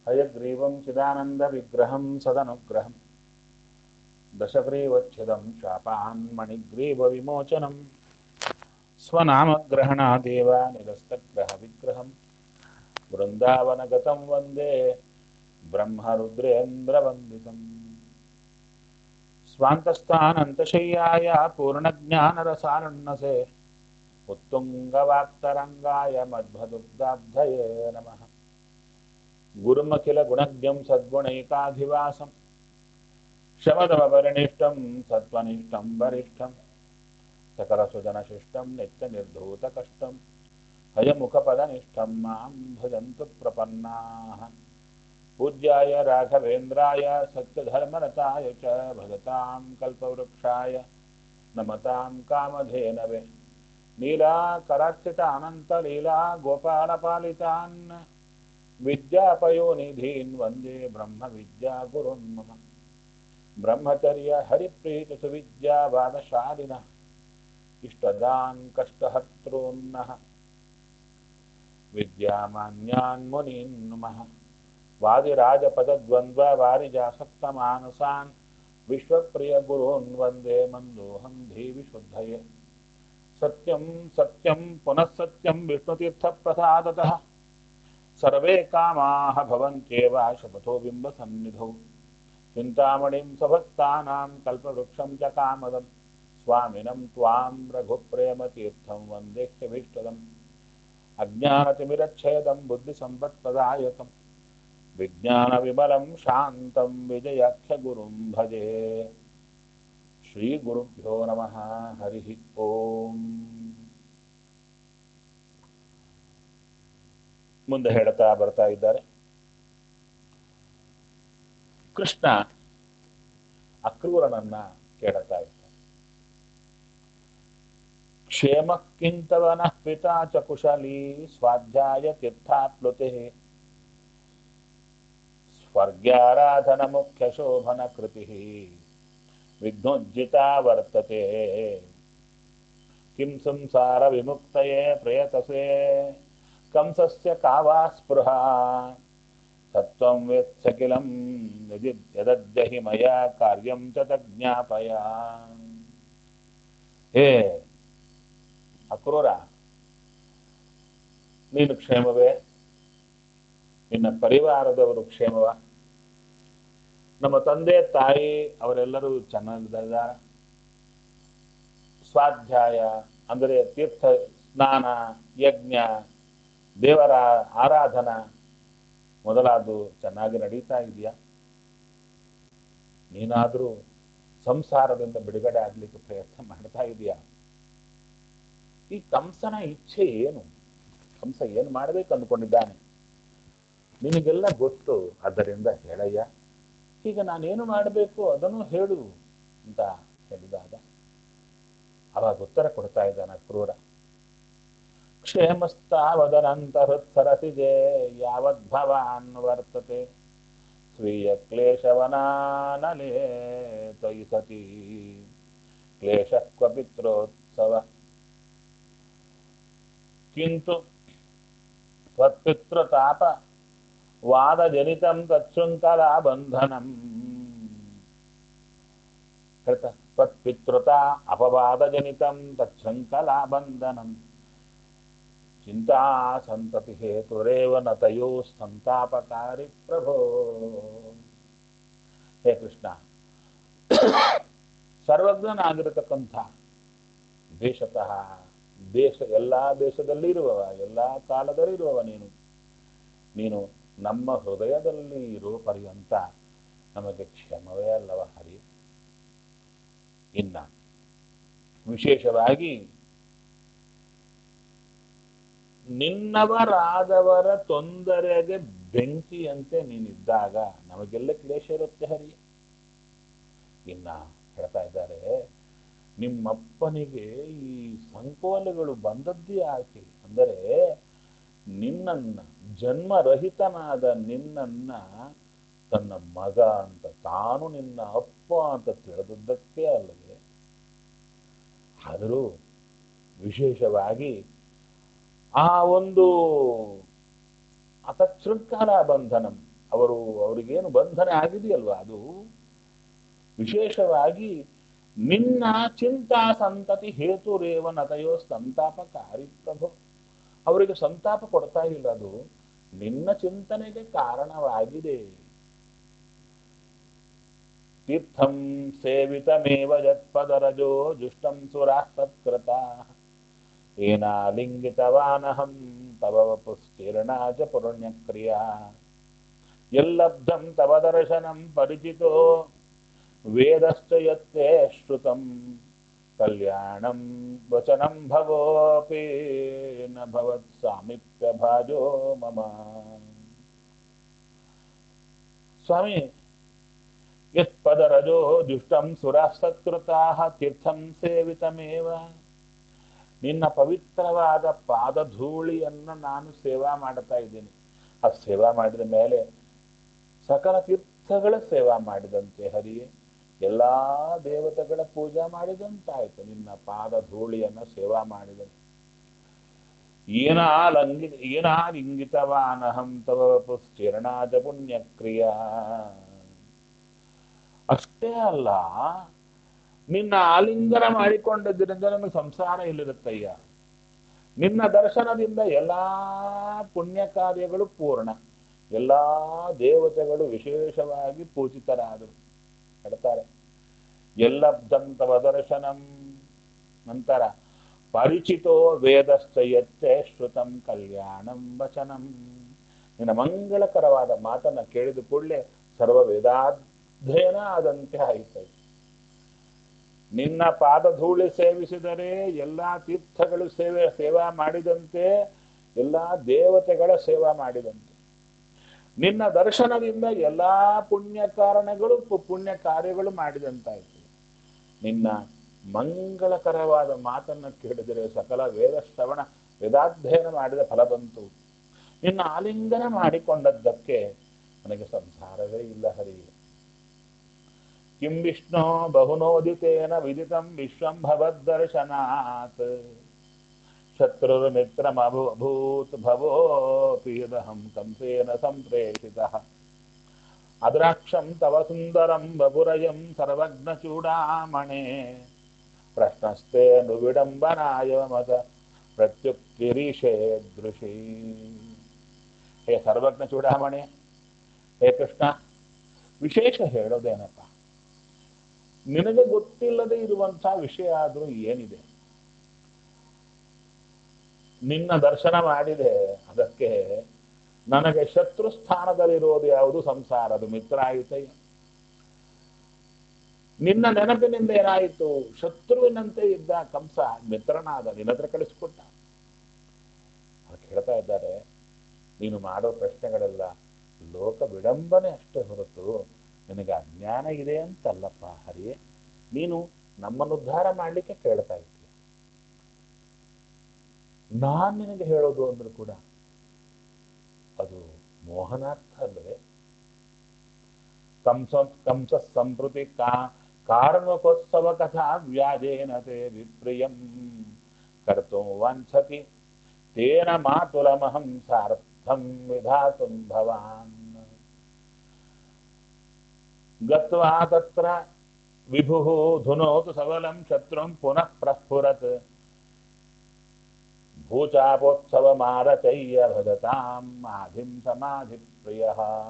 హయగ్రీవం చిదానందవిగ్రహం సదనుగ్రహం దశగ్రీవచ్ఛిదం శాపాన్మణిగ్రీవవిమోచనం స్వనామగ్రహణాదేవ నిరస్తగ్రహ విగ్రహం బృందావనగతం వందే బ్రహ్మరుద్రేంద్రవందితం స్వాంతస్థానంతశయ్యాయ పూర్ణజ్ఞానరసారణసే उत्तुङ्गवाक्तरङ्गाय मध्वदुग्धाब्धये नमः गुरुमखिलगुणज्ञं सद्गुणैकाधिवासं शमदमपरिनिष्टं सत्त्वनिष्ठं वरिष्ठं सकलसुजनशिष्टं नित्यनिर्धूतकष्टं हयमुखपदनिष्ठं मां भजन्तु प्रपन्नाः पूज्याय राघवेन्द्राय सत्यधर्मरताय च भजतां कल्पवृक्षाय नमतां कामधेनवे नीलाकरार्चितानन्तलीला गोपालपालितान् विद्यापयोनिधीन् वन्दे ब्रह्मविद्यागुरुन् मम ब्रह्मचर्य हरिप्रीतिसुविद्यावादशालिनः इष्टदान् कष्टहर्तॄन्नः विद्यामान्यान् मुनीन् नुमः वादिराजपदद्वन्द्ववारिजासक्तमानसान् विश्वप्रियगुरून् वन्दे मन्दोऽहं धीविशुद्धये सत्यं सत्यं पुनः सत्यं विष्णुतीर्थप्रसादतः सर्वे कामाः भवन्त्येव शपथो बिम्बसन्निधौ चिन्तामणिं सभक्तानां कल्पवृक्षं च कामदं स्वामिनं त्वां रघुप्रेमतीर्थं वन्देह्यभीष्टदम् अज्ञानतिमिरच्छेदं बुद्धिसम्पत्प्रदायकं विज्ञानविमलं शान्तं विजयाख्यगुरुं भजे ಶ್ರೀಗುರುಭ್ಯೋ ನಮಃ ಹರಿ ಓಂ ಮುಂದೆ ಹೇಳ್ತಾ ಬರ್ತಾ ಇದ್ದಾರೆ ಕೃಷ್ಣ ಅಕ್ರೂರನನ್ನ ಕೇಳುತ್ತಾ ಇದ್ದ ಕ್ಷೇಮಕ್ಕಿಂತವನ ಪಿತಾ ಚ ಕುಶಲೀ ಸ್ವಾಧ್ಯಾಯ ತೀರ್ಥಾಪ್ಲುತೆ ಸ್ವರ್ಗ್ಯಾರಾಧನ ಮುಖ್ಯ ಶೋಭನ ಕೃತಿ ವಿಘ್ನೋಜ್ಜಿತಾ ವರ್ತತೆ ಕಿಂ ಸಂಸಾರ ವಿಮುಕ್ತಯೇ ಪ್ರಯತಸೆ ಕಂಸಸ್ಯ ಕಾವಾ ಸ್ಪೃಹ ಸತ್ವಂ ವೇತ್ಸಕಿಲಂ ಯದಿ ಯದದ್ಯಹಿ ಮಯ ಕಾರ್ಯಂ ಚ ತಜ್ಞಾಪಯ ಹೇ ಅಕ್ರೂರ ನೀನು ಕ್ಷೇಮವೇ ನಿನ್ನ ಪರಿವಾರದವರು ಕ್ಷೇಮವ ನಮ್ಮ ತಂದೆ ತಾಯಿ ಅವರೆಲ್ಲರೂ ಚೆನ್ನಾಗಿದ್ದಾರೆ ಸ್ವಾಧ್ಯಾಯ ಅಂದರೆ ತೀರ್ಥ ಸ್ನಾನ ಯಜ್ಞ ದೇವರ ಆರಾಧನಾ ಮೊದಲಾದು ಚೆನ್ನಾಗಿ ನಡೀತಾ ಇದೆಯಾ ನೀನಾದರೂ ಸಂಸಾರದಿಂದ ಬಿಡುಗಡೆ ಆಗ್ಲಿಕ್ಕೆ ಪ್ರಯತ್ನ ಮಾಡ್ತಾ ಇದೆಯಾ ಈ ಕಂಸನ ಇಚ್ಛೆ ಏನು ಕಂಸ ಏನು ಮಾಡ್ಬೇಕು ಅಂದ್ಕೊಂಡಿದ್ದಾನೆ ನಿನಗೆಲ್ಲ ಗೊತ್ತು ಆದ್ದರಿಂದ ಹೇಳಯ್ಯ ಈಗ ನಾನೇನು ಮಾಡಬೇಕು ಅದನ್ನು ಹೇಳು ಅಂತ ಹೇಳಿದಾಗ ಅವಾಗ ಉತ್ತರ ಕೊಡ್ತಾ ಇದ್ದಾನೆ ಕ್ರೂರ ಕ್ಷೇಮಸ್ತಾವದನಂತ ಹೃತ್ಸರಸಿದೆ ಯಾವದ್ಭವಾನ್ ವರ್ತತೆ ಸ್ವೀಯ ಕ್ಲೇಶವನಾನಲೇ ತ್ವಯಿ ಸತಿ ಕ್ಲೇಶ ಕ್ವಪಿತ್ರೋತ್ಸವ ಕಿಂತು ತ್ವತ್ಪಿತೃತಾಪ ವಾದಜನಿತಂ ತತ್ಶೃಂಖಲಾ ಬಂಧನಂ ಹೇಳ್ತಾ ತ್ವತ್ಪಿತೃತ ಅಪವಾದಜನಿತಂ ತತ್ಶೃಂಖಲಾ ಬಂಧನಂ ಚಿಂತಾ ಸಂತತಿ ಹೇತುರೇವ ನತಯೋ ಸಂತಾಪಕಾರಿ ಪ್ರಭೋ ಹೇ ಕೃಷ್ಣ ಸರ್ವಜ್ಞನಾಗಿರತಕ್ಕಂಥ ದೇಶತಃ ದೇಶ ಎಲ್ಲಾ ದೇಶದಲ್ಲಿ ಇರುವವ ಎಲ್ಲಾ ಕಾಲದಲ್ಲಿ ಇರುವವ ನೀನು ನೀನು ನಮ್ಮ ಹೃದಯದಲ್ಲಿ ಇರೋ ಪರ್ಯಂತ ನಮಗೆ ಕ್ಷಮವೇ ಅಲ್ಲವ ಹರಿ ಇನ್ನ ವಿಶೇಷವಾಗಿ ನಿನ್ನವರಾದವರ ತೊಂದರೆಗೆ ಬೆಂಕಿಯಂತೆ ನೀನಿದ್ದಾಗ ನಮಗೆಲ್ಲ ಕ್ಲೇಶ ಇರುತ್ತೆ ಹರಿ ಇನ್ನ ಹೇಳ್ತಾ ಇದ್ದಾರೆ ನಿಮ್ಮಪ್ಪನಿಗೆ ಈ ಸಂಕೋಲೆಗಳು ಬಂದದ್ದೇ ಯಾಕೆ ಅಂದರೆ ನಿನ್ನನ್ನ ಜನ್ಮರಹಿತನಾದ ನಿನ್ನನ್ನ ತನ್ನ ಮಗ ಅಂತ ತಾನು ನಿನ್ನ ಅಪ್ಪ ಅಂತ ತಿಳಿದದ್ದಕ್ಕೆ ಅಲ್ಲದೆ ಆದರೂ ವಿಶೇಷವಾಗಿ ಆ ಒಂದು ಅತಶೃಂಖಲ ಬಂಧನಂ ಅವರು ಅವರಿಗೇನು ಬಂಧನ ಆಗಿದೆಯಲ್ವಾ ಅದು ವಿಶೇಷವಾಗಿ ನಿನ್ನ ಚಿಂತಾ ಸಂತತಿ ಹೇತುರೇವ ನತಯೋ ಸಂತಾಪಕಾರಿ ಪ್ರಭು ಅವರಿಗೆ ಸಂತಾಪ ಕೊಡ್ತಾ ಇಲ್ಲ ಅದು ನಿನ್ನ ಚಿಂತನೆಗೆ ಕಾರಣವಾಗಿದೆ ತೀರ್ಥಂ ಸೇವಿತಮೇವ ಯತ್ಪದರಜೋ ಜುಷ್ಟಂ ಸುರಾಸ್ತತ್ಕೃತ ಏನಾಲಿಂಗಿತವಾನಹಂ ತವ ವಪುಶ್ಚೀರ್ಣಾಚ ಪುಣ್ಯಕ್ರಿಯಾ ಯಲ್ಲಬ್ಧಂ ತವ ದರ್ಶನಂ ಪರಿಚಿತೋ ವೇದಶ್ಚ ಯತ್ತೇ ಶ್ರುತಂ ಕಲ್ಯಾಣಂ ವಚನಂ ಭವೋಪಿ ನ ಭವತ್ ಸಾಮೀಪ್ಯ ಭಾಜೋ ಮಮ ಸ್ವಾಮಿ ಯತ್ಪದರಜೋ ದುಷ್ಟಂ ಸುರಾಸತ್ಕೃತಾ ತೀರ್ಥಂ ಸೇವಿತಮೇವ ನಿನ್ನ ಪವಿತ್ರವಾದ ಪಾದಧೂಳಿಯನ್ನು ನಾನು ಸೇವಾ ಮಾಡ್ತಾ ಇದ್ದೀನಿ ಆ ಸೇವಾ ಮಾಡಿದ ಮೇಲೆ ಸಕಲ ತೀರ್ಥಗಳ ಸೇವಾ ಮಾಡಿದಂತೆ ಹರಿಯೇ ಎಲ್ಲಾ ದೇವತೆಗಳ ಪೂಜಾ ಮಾಡಿದಂತಾಯ್ತು ನಿನ್ನ ಪಾದ ಧೂಳಿಯನ್ನ ಸೇವಾ ಮಾಡಿದಂತೆ ಏನಾಲಂಗಿ ಏನಾಲಿಂಗಿತವಾನಹಂ ತವ ಪುಶ್ಚಿರಣಾಜ ಪುಣ್ಯಕ್ರಿಯಾ ಅಷ್ಟೇ ಅಲ್ಲ ನಿನ್ನ ಆಲಿಂಗನ ಮಾಡಿಕೊಂಡಿದ್ದರಿಂದ ನನಗೆ ಸಂಸಾರ ಇಲ್ಲಿರುತ್ತಯ್ಯ ನಿನ್ನ ದರ್ಶನದಿಂದ ಎಲ್ಲಾ ಪುಣ್ಯ ಕಾರ್ಯಗಳು ಪೂರ್ಣ ಎಲ್ಲಾ ದೇವತೆಗಳು ವಿಶೇಷವಾಗಿ ಪೂಜಿತರಾದರು ಹೇಳ್ತಾರೆ ಎಲ್ಲಬ್ಧಂತವ ದರ್ಶನಂ ನಂತರ ಪರಿಚಿತೋ ವೇದಶ್ಚ ಯಚ್ಚೆ ಶ್ರುತಂ ಕಲ್ಯಾಣಂ ವಚನಂ ನಿನ್ನ ಮಂಗಳಕರವಾದ ಮಾತನ್ನ ಕೇಳಿದ ಕೂಡಲೇ ಸರ್ವ ವೇದಾಧ್ಯಯನ ಆದಂತೆ ಆಯಿತು ನಿನ್ನ ಪಾದಧೂಳಿ ಸೇವಿಸಿದರೆ ಎಲ್ಲಾ ತೀರ್ಥಗಳು ಸೇವೆ ಸೇವಾ ಮಾಡಿದಂತೆ ಎಲ್ಲಾ ದೇವತೆಗಳ ಸೇವಾ ಮಾಡಿದಂತೆ ನಿನ್ನ ದರ್ಶನದಿಂದ ಎಲ್ಲಾ ಪುಣ್ಯ ಕಾರಣಗಳು ಪು- ಪುಣ್ಯ ಕಾರ್ಯಗಳು ಮಾಡಿದಂತಾಯ್ತು ನಿನ್ನ ಮಂಗಳಕರವಾದ ಮಾತನ್ನ ಕೇಳಿದರೆ ಸಕಲ ವೇದ ಶ್ರವಣ ವೇದಾಧ್ಯಯನ ಮಾಡಿದ ಫಲ ಬಂತು ನಿನ್ನ ಆಲಿಂಗನ ಮಾಡಿಕೊಂಡದ್ದಕ್ಕೆ ನನಗೆ ಸಂಸಾರವೇ ಇಲ್ಲ ಹರಿ ಕಿಂ ವಿಷ್ಣು ಬಹುನೋದಿತೇನ ವಿದಿತಂ ವಿಶ್ವಂ ಭವದ್ದರ್ಶನಾತ್ ಶತ್ರುರ್ಮಿತ್ರಮಭೂತ್ ಭವೋಪಿ ಯದಹಂ ಕಂಸೇನ ಸಂಪ್ರೇಷಿತಃ ಅದ್ರಾಕ್ಷಂ ತವ ಸುಂದರಂ ಬಪುರಯಂ ಸರ್ವಜ್ಞಚೂಡಾಮಣೆ ಪ್ರಶ್ನಸ್ತೆ ನುವಿಡಂಬನಾಯ ಮತ ಪ್ರತ್ಯುಕ್ತಿರೀಶೇ ದೃಶಿ ಹೇ ಸರ್ವಜ್ಞ ಚೂಡಾಮಣೆ ಹೇ ಕೃಷ್ಣ ವಿಶೇಷ ಹೇಳೋದೇನಪ್ಪ ನಿನಗೆ ಗೊತ್ತಿಲ್ಲದೆ ಇರುವಂತಹ ವಿಷಯ ಆದ್ರೂ ಏನಿದೆ ನಿನ್ನ ದರ್ಶನ ಮಾಡಿದೆ ಅದಕ್ಕೆ ನನಗೆ ಶತ್ರು ಸ್ಥಾನದಲ್ಲಿರೋದು ಯಾವುದು ಸಂಸಾರದ ಮಿತ್ರ ಆಯಿತಯ್ಯ ನಿನ್ನ ನೆನಪಿನಿಂದ ಏನಾಯಿತು ಶತ್ರುವಿನಂತೆ ಇದ್ದ ಕಂಸ ಮಿತ್ರನಾದ ನಿನ್ನ ಹತ್ರ ಕಳಿಸ್ಕೊಟ್ಟ ಅವ್ರು ಕೇಳ್ತಾ ಇದ್ದಾರೆ ನೀನು ಮಾಡೋ ಪ್ರಶ್ನೆಗಳೆಲ್ಲ ಲೋಕ ವಿಡಂಬನೆ ಅಷ್ಟೇ ಹೊರತು ನಿನಗೆ ಅಜ್ಞಾನ ಇದೆ ಅಂತಲ್ಲಪ್ಪ ಹರಿಯೇ ನೀನು ನಮ್ಮನ್ನು ಉದ್ಧಾರ ಮಾಡ್ಲಿಕ್ಕೆ ಕೇಳ್ತಾ ಇದ್ದೀಯ ನಾನ್ ನಿನಗೆ ಹೇಳೋದು ಅಂದ್ರೂ ಕೂಡ ಅದು ಮೋಹನಾರ್ಥ ಅಲ್ಲವೇ ಕಂಸ ಕಂಸ ಸಂಪ್ರತಿ ಕಾ ಕಾರ್ಮಕೋತ್ಸವ ಕಥಾ ವ್ಯಾಜೇನ ತೇ ವಿಪ್ರಿಯಂ ಕರ್ತು ವಾಂಛತಿ ತೇನ ಮಾತುಲಮಹಂ ಸಾರ್ಥಂ ವಿಧಾತುಂ ಭವಾನ್ ಗತ್ವಾ ತತ್ರ ವಿಭುಃ ಧುನೋತು ಸಬಲಂ ಶತ್ರುಂ ಪುನಃ ಪ್ರಸ್ಫುರತ್ ಭೂಚಾಪೋತ್ಸವ ಮಾರಚಯ್ಯ ಭಜತಾಂ ಮಾಧಿಂ ಸಮಾಧಿ ಪ್ರಿಯ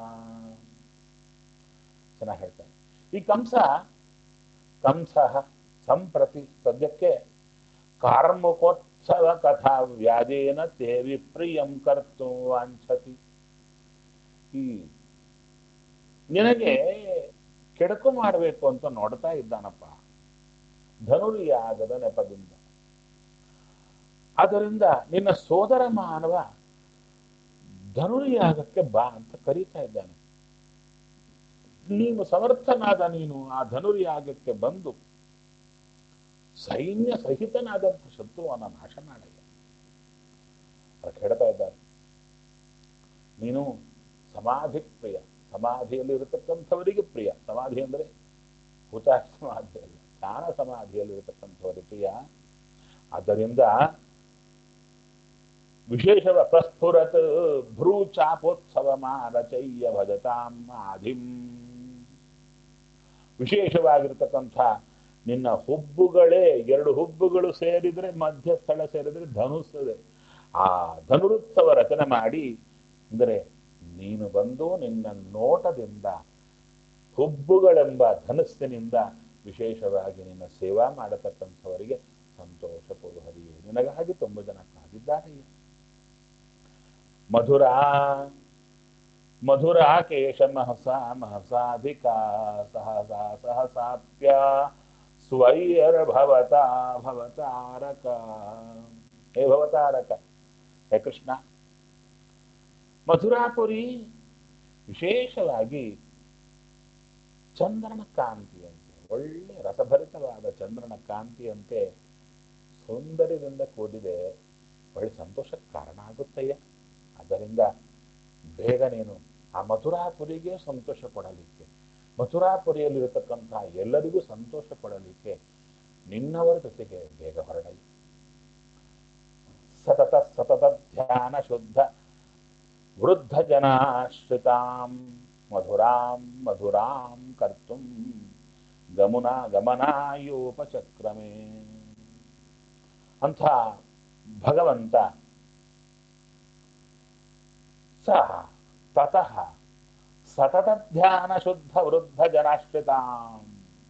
ಚೆನ್ನಾಗಿ ಹೇಳ್ತಾರೆ ಈ ಕಂಸ ಕಂಸ ಸಂಪ್ರತಿ ಸದ್ಯಕ್ಕೆ ಕಾರ್ಮುಕೋತ್ಸವ ಕಥಾ ವ್ಯಾಜೇನ ತೇ ವಿಪ್ರಿಯಂ ಕರ್ತು ವಾಂಛತಿ ಈ ನಿನಗೆ ಕೆಡಕು ಮಾಡಬೇಕು ಅಂತ ನೋಡ್ತಾ ಇದ್ದಾನಪ್ಪ ಧನುರ್ಯಾಗದ ನೆಪದಿಂದ ಆದ್ದರಿಂದ ನಿನ್ನ ಸೋದರ ಮಾನವ ಧನುರ್ಯಾಗಕ್ಕೆ ಬಾ ಅಂತ ಕರೀತಾ ಇದ್ದಾನೆ ನೀನು ಸಮರ್ಥನಾದ ನೀನು ಆ ಧನುರ್ಯಾಗಕ್ಕೆ ಬಂದು ಸೈನ್ಯ ಸಹಿತನಾದಂಥ ಶತ್ರುವನ್ನ ನಾಶ ಮಾಡಯ್ಯ ಅವ್ರು ಕೇಳ್ತಾ ಇದ್ದಾರೆ ನೀನು ಸಮಾಧಿ ಪ್ರಿಯ ಸಮಾಧಿಯಲ್ಲಿ ಇರತಕ್ಕಂಥವರಿಗೆ ಪ್ರಿಯ ಸಮಾಧಿ ಅಂದ್ರೆ ಹುತ ಸಮಾಧಿ ಅಲ್ಲ ಜ್ಞಾನ ಸಮಾಧಿಯಲ್ಲಿ ಇರತಕ್ಕಂಥವರಿಗೆ ಪ್ರಿಯ ಆದ್ದರಿಂದ ವಿಶೇಷವ ಪ್ರಸ್ಫುರತ್ ಭ್ರೂ ಚಾಪೋತ್ಸವ ಮಾರಚಯ್ಯ ಭಜತಾಂ ಆದಿಂ ವಿಶೇಷವಾಗಿರ್ತಕ್ಕಂಥ ನಿನ್ನ ಹುಬ್ಬುಗಳೇ ಎರಡು ಹುಬ್ಬುಗಳು ಸೇರಿದ್ರೆ ಮಧ್ಯ ಸ್ಥಳ ಸೇರಿದ್ರೆ ಧನುಸ್ತದೆ ಆ ಧನುರುತ್ಸವ ರಚನೆ ಮಾಡಿ ಅಂದರೆ ನೀನು ಬಂದು ನಿನ್ನ ನೋಟದಿಂದ ಹುಬ್ಬುಗಳೆಂಬ ಧನಸ್ಸಿನಿಂದ ವಿಶೇಷವಾಗಿ ನಿನ್ನ ಸೇವಾ ಮಾಡತಕ್ಕಂಥವರಿಗೆ ಸಂತೋಷ ಕೊಡು ಹರಿಯೇ ನಿನಗಾಗಿ ತುಂಬ ಜನ ಕಾದಿದ್ದಾರೆ ಮಧುರಾ ಮಧುರಾ ಕೇಶ ಮಹಸ ಮಹಸಾಧಿಕಾ ಸಹಸಾ ಸಹಸಾಪ್ಯ ಸ್ವೈರ್ ಭವತ ಭವತಾರಕ ಹೇ ಭವತಾರಕ ಹೇ ಕೃಷ್ಣ ಮಧುರಾಪುರಿ ವಿಶೇಷವಾಗಿ ಚಂದ್ರನ ಕಾಂತಿಯಂತೆ ಒಳ್ಳೆ ರಸಭರಿತವಾದ ಚಂದ್ರನ ಕಾಂತಿಯಂತೆ ಸೌಂದರ್ಯದಿಂದ ಕೂಡಿದೆ ಒಳ್ಳೆ ಸಂತೋಷಕ್ಕೆ ಕಾರಣ ಆಗುತ್ತಯ್ಯ ಆದ್ದರಿಂದ ಬೇಗ ನೀನು ಆ ಮಥುರಾಪುರಿಗೆ ಸಂತೋಷ ಕೊಡಲಿಕ್ಕೆ ಮಥುರಾಪುರಿಯಲ್ಲಿರತಕ್ಕಂಥ ಎಲ್ಲರಿಗೂ ಸಂತೋಷ ಕೊಡಲಿಕ್ಕೆ ನಿನ್ನವರ ಜೊತೆಗೆ ಬೇಗ ಹೊರಡಲಿ ಸತತ ಸತತ ಧ್ಯಾನ ಶುದ್ಧ ವೃದ್ಧ ಜನಾಶ್ರಿತಾಂ ಮಧುರಾಂ ಮಧುರಾಂ ಕರ್ತುಂ ಗಮನ ಗಮನಾಯೋಪಚಕ್ರಮೇ ಅಂಥ ಭಗವಂತ ಸಹ ತತಃ ಸತತ ಧ್ಯಾನ ಶುದ್ಧ ವೃದ್ಧ ಜನಾಶ್ರಿತಾಂ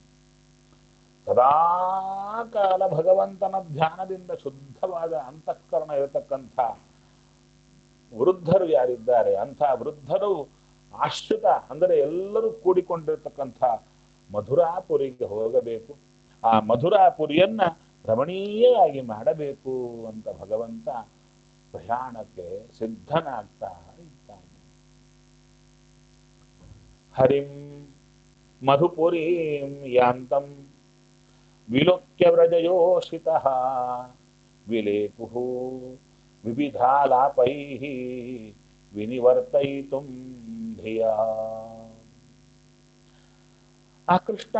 ಸದಾಕಾಲ ಭಗವಂತನ ಧ್ಯಾನದಿಂದ ಶುದ್ಧವಾದ ಅಂತಃಕರಣ ಇರತಕ್ಕಂಥ ವೃದ್ಧರು ಯಾರಿದ್ದಾರೆ ಅಂಥ ವೃದ್ಧರು ಆಶ್ರಿತ ಅಂದರೆ ಎಲ್ಲರೂ ಕೂಡಿಕೊಂಡಿರ್ತಕ್ಕಂಥ ಮಧುರಾಪುರಿಗೆ ಹೋಗಬೇಕು ಆ ಮಧುರಾಪುರಿಯನ್ನ ರಮಣೀಯವಾಗಿ ಮಾಡಬೇಕು ಅಂತ ಭಗವಂತ ಪ್ರಯಾಣಕ್ಕೆ ಸಿದ್ಧನಾಗ್ತಾ ಇದ್ದಾನೆ ಹರಿಂ ಮಧುಪುರೀಂ ಯಾಂತಂ ವಿಲೋಕ್ಯ ವ್ರಜಯೋಷಿತ ವಿಲೇಪು ವಿವಿಧಾಲಾಪೈ ವಿನಿವರ್ತಯಿತು ಧಿಯ ಆ ಕೃಷ್ಣ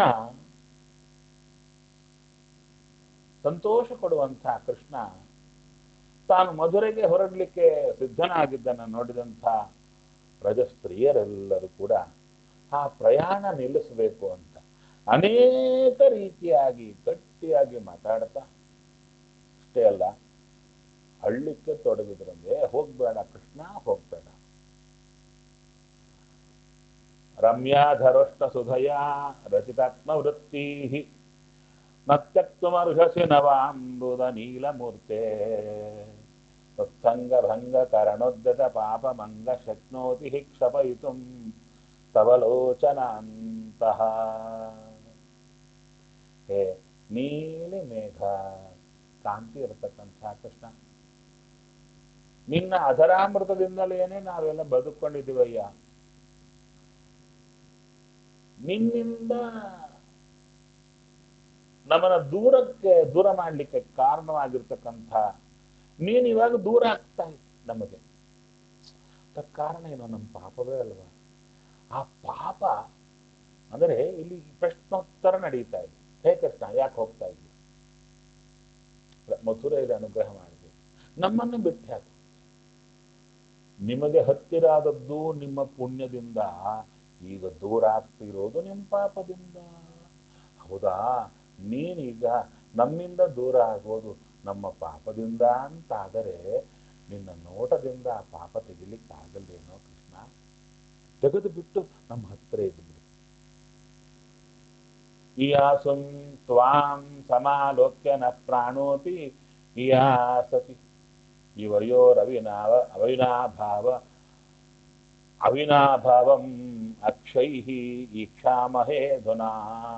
ಸಂತೋಷ ಕೊಡುವಂಥ ಕೃಷ್ಣ ತಾನು ಮಧುರೆಗೆ ಹೊರಡಲಿಕ್ಕೆ ಸಿದ್ಧನಾಗಿದ್ದನ್ನು ನೋಡಿದಂಥ ಪ್ರಜ ಸ್ತ್ರೀಯರೆಲ್ಲರೂ ಕೂಡ ಆ ಪ್ರಯಾಣ ನಿಲ್ಲಿಸಬೇಕು ಅಂತ ಅನೇಕ ರೀತಿಯಾಗಿ ಗಟ್ಟಿಯಾಗಿ ಮಾತಾಡ್ತಾ ಅಷ್ಟೇ ಅಲ್ಲ ಅಳ್ಳಿಕ್ಕೆ ತೊಡಗಿದ್ರಂದ್ರೆ ಹೋಗ್ಬೇಡ ಕೃಷ್ಣ ಹೋಗ್ಬೇಡ ರಮ್ಯಾಧರೋಷ್ಟ ಸುಧಯ ರಚಿತಾತ್ಮ ವೃತ್ತಿ ನತ್ಯಕ್ತುಮರ್ಹಸಿ ನವಾಂಬುದ ನೀಲಮೂರ್ತೆ ಸತ್ಸಂಗ ಭಂಗ ಕರಣೋದ್ಯತ ಪಾಪ ಮಂಗ ಶಕ್ನೋತಿ ಹಿ ಕ್ಷಪಯಿತು ತವಲೋಚನಾಂತಹ ಹೇ ನೀಲಿ ಮೇಘ ಕಾಂತಿ ಇರತಕ್ಕಂಥ ಕೃಷ್ಣ ನಿನ್ನ ಅಧರಾಮೃತದಿಂದಲೇನೆ ನಾವೆಲ್ಲ ಬದುಕೊಂಡಿದ್ದೀವಯ್ಯ ನಿನ್ನಿಂದ ನಮ್ಮನ್ನ ದೂರಕ್ಕೆ ದೂರ ಮಾಡಲಿಕ್ಕೆ ಕಾರಣವಾಗಿರ್ತಕ್ಕಂಥ ನೀನು ಇವಾಗ ದೂರ ಆಗ್ತಾ ಇತ್ತು ನಮಗೆ ಅದಕ್ಕೆ ಕಾರಣ ಏನು ನಮ್ಮ ಪಾಪವೇ ಅಲ್ವಾ ಆ ಪಾಪ ಅಂದರೆ ಇಲ್ಲಿ ಪ್ರಶ್ನೋತ್ತರ ನಡೀತಾ ಇದೆ ಹೇ ಕೃಷ್ಣ ಯಾಕೆ ಹೋಗ್ತಾ ಇದ್ವಿ ಮಥುರೆಯಲ್ಲಿ ಅನುಗ್ರಹ ಮಾಡಿದೆ ನಮ್ಮನ್ನು ಬಿಟ್ಟು ಯಾಕೆ ನಿಮಗೆ ಹತ್ತಿರ ಆದದ್ದು ನಿಮ್ಮ ಪುಣ್ಯದಿಂದ ಈಗ ದೂರ ಆಗ್ತಿರೋದು ನಿಮ್ಮ ಪಾಪದಿಂದ ಹೌದಾ ನೀನೀಗ ನಮ್ಮಿಂದ ದೂರ ಆಗೋದು ನಮ್ಮ ಪಾಪದಿಂದ ಅಂತಾದರೆ ನಿನ್ನ ನೋಟದಿಂದ ಆ ಪಾಪ ತೆಗಿಲಿಕ್ಕಾಗಲ್ಲೇನೋ ಕೃಷ್ಣ ತೆಗೆದು ಬಿಟ್ಟು ನಮ್ಮ ಹತ್ತಿರ ಇದ್ಬಿಡು ಇಯಾಸುಂ ತ್ವಾಂ ಸಮಾಲೋಕ್ಯ ನ ಪ್ರಾಣೋಪಿ ಇಯಾಸತಿ ಇವಯೋರವಿನಾವ ಅವಿನಾಭಾವ ಅವಿನಾಭಾವಂ ಅಕ್ಷೈ ಈಕ್ಷಾಮಹೇ ಧುನಾ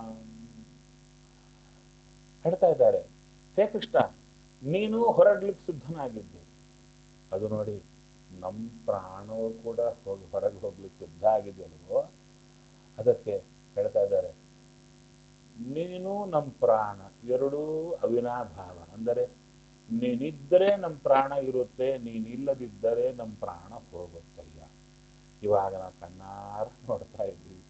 ಹೇಳ್ತಾ ಇದ್ದಾರೆ ಹೇ ಕೃಷ್ಣ ನೀನು ಹೊರಡ್ಲಿಕ್ಕೆ ಸಿದ್ಧನಾಗಿದ್ದೆ ಅದು ನೋಡಿ ನಮ್ಮ ಪ್ರಾಣವು ಕೂಡ ಹೋಗಿ ಹೊರಗೆ ಹೋಗ್ಲಿಕ್ಕೆ ಸಿದ್ಧ ಆಗಿದೆಯಲ್ವೋ ಅದಕ್ಕೆ ಹೇಳ್ತಾ ಇದ್ದಾರೆ ನೀನು ನಮ್ಮ ಪ್ರಾಣ ಎರಡೂ ಅವಿನಾಭಾವ ಅಂದರೆ ನೀನಿದ್ದರೆ ನಮ್ಮ ಪ್ರಾಣ ಇರುತ್ತೆ ನೀನಿಲ್ಲದಿದ್ದರೆ ನಮ್ಮ ಪ್ರಾಣ ಹೋಗುತ್ತಯ್ಯ ಇವಾಗ ನಾವು ಕಣ್ಣಾರ ನೋಡ್ತಾ ಇದ್ವಿ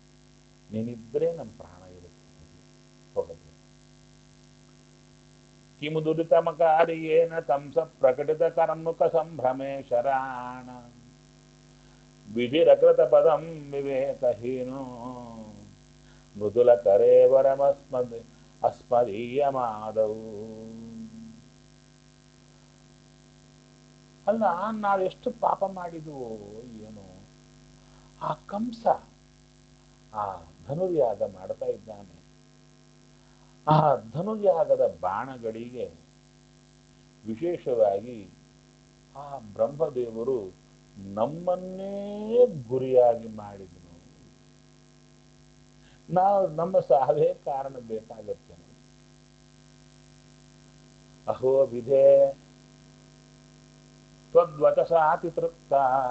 ನೀನಿದ್ರೆ ನಮ್ಮ ಪ್ರಾಣ ಇರುತ್ತೆ ಹೋಗುತ್ತೆ ಕಿಮು ದುರಿತಮಕಾರಿಯೇನ ಕಂಸ ಪ್ರಕಟಿತ ಕರ್ಮುಖ ಸಂಭ್ರಮೇ ಶರಾಣ ವಿಧಿರಕೃತ ಪದಂ ವಿವೇಕಹೀನೋ ಮೃದುಲ ಕರೇವರಮಸ್ಮದ್ ಅಸ್ಮದೀಯಮಾದವು ಅಲ್ಲ ನಾವೆಷ್ಟು ಪಾಪ ಮಾಡಿದ್ವು ಏನು ಆ ಕಂಸ ಆ ಧನುರ್ಯಾಗ ಮಾಡ್ತಾ ಇದ್ದಾನೆ ಆ ಧನುರ್ಯಾಗದ ಬಾಣಗಳಿಗೆ ವಿಶೇಷವಾಗಿ ಆ ಬ್ರಹ್ಮದೇವರು ನಮ್ಮನ್ನೇ ಗುರಿಯಾಗಿ ಮಾಡಿದನು ನಾವು ನಮ್ಮ ಸಾಧೇ ಕಾರಣ ಬೇಕಾಗತ್ತೆ ನೋಡಿ. ಅಹೋ ವಿಧೆ ತ್ವದ್ವಚಸಾತಿ ತೃಪ್ತ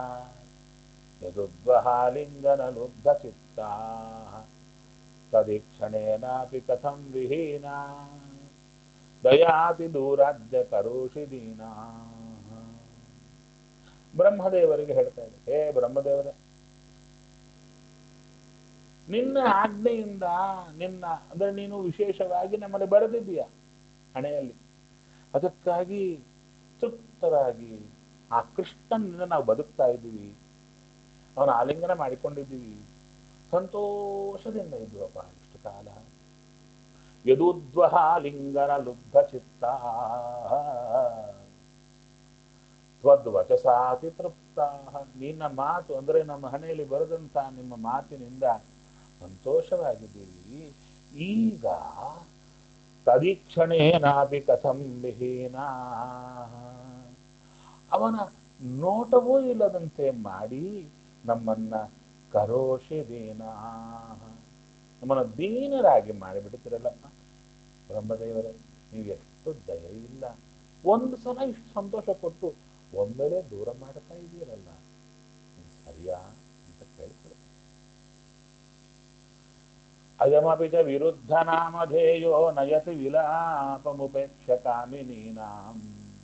ಯದುದ್ವಹಾಲಿಂಗನ ಲುಬ್ಧ ಚಿತ್ತಾ ತದೀಕ್ಷಣೇನಾಪಿ ಕಥಂ ವಿಹೀನಾ ದಯಾತಿ ದೂರಾದ್ಯ ಕರೋಷಿ ದೀನಾ ಬ್ರಹ್ಮದೇವರಿಗೆ ಹೇಳ್ತಾ ಇದೆ ಹೇ ಬ್ರಹ್ಮದೇವರೇ ನಿನ್ನ ಆಜ್ಞೆಯಿಂದ ನಿನ್ನ ಅಂದ್ರೆ ನೀನು ವಿಶೇಷವಾಗಿ ನಮ್ಮಲ್ಲಿ ಬರೆದಿದ್ದೀಯ ಹಣೆಯಲ್ಲಿ ಅದಕ್ಕಾಗಿ ತೃಪ್ತರಾಗಿ ಆ ಕೃಷ್ಣನಿಂದ ನಾವು ಬದುಕ್ತಾ ಇದ್ದೀವಿ ಅವನ ಆಲಿಂಗನ ಮಾಡಿಕೊಂಡಿದ್ದೀವಿ ಸಂತೋಷದಿಂದ ಇದ್ವಪ್ಪ ಇಷ್ಟು ಕಾಲ ಯದುದ್ವಹಾಲಿಂಗನ ಲುಬ್ಧ ಚಿತ್ತ ತ್ವದ್ವಚಸಾತಿ ತೃಪ್ತ ನಿನ್ನ ಮಾತು ಅಂದ್ರೆ ನಮ್ಮ ಹಣೆಯಲ್ಲಿ ಬರೆದಂತ ನಿಮ್ಮ ಮಾತಿನಿಂದ ಸಂತೋಷವಾಗಿದ್ದೀವಿ ಈಗ ತದೀಕ್ಷಣೇನಾಪಿ ಕಥಂ ವಿಹೀನ ಅವನ ನೋಟವೂ ಇಲ್ಲದಂತೆ ಮಾಡಿ ನಮ್ಮನ್ನ ಕರೋಷಿ ದೀನಾ ನಮ್ಮನ್ನ ದೀನರಾಗಿ ಮಾಡಿಬಿಡ್ತೀರಲ್ಲಪ್ಪ ಬ್ರಹ್ಮದೇವರೇ ನೀವು ಎಷ್ಟು ದಯ ಇಲ್ಲ ಒಂದು ಸಲ ಇಷ್ಟು ಸಂತೋಷ ಕೊಟ್ಟು ಒಮ್ಮೆಲೆ ದೂರ ಮಾಡ್ತಾ ಇದೀರಲ್ಲ ಇದು ಸರಿಯಾ ಅಂತ ಕೇಳ್ಕೊಳ್ತೀನಿ ಅಯಮಪಿ ಚ ವಿರುದ್ಧ ನಾಮಧೇಯೋ ನಯತಿ ವಿಲಾಪಮುಪೇಕ್ಷ ಕಾಮಿನೀನಾಂ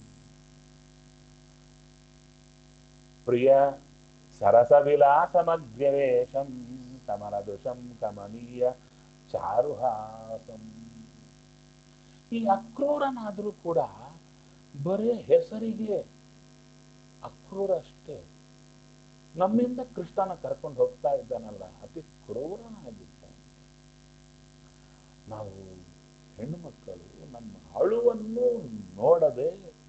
ಪ್ರಿಯ ಸರಸ ವಿಲಾಸಮಗ್ರ್ಯವೇಶಂ ಕಮಲದುಷಂ ಕಮನೀಯ ಚಾರುಹಾಸಂ ಈ ಅಕ್ರೂರನಾದರೂ ಕೂಡ ಬರೇ ಹೆಸರಿಗೆ ಅಕ್ರೂರ ಅಷ್ಟೇ ನಮ್ಮಿಂದ ಕೃಷ್ಣನ ಕರ್ಕೊಂಡು ಹೋಗ್ತಾ ಇದ್ದಾನಲ್ಲ ಅತಿ ಕ್ರೂರನಾಗಿದ್ದಾನೆ ನಾವು ಹೆಣ್ಣು ಮಕ್ಕಳು ನಮ್ಮ ಅಳುವನ್ನು ನೋಡದೆ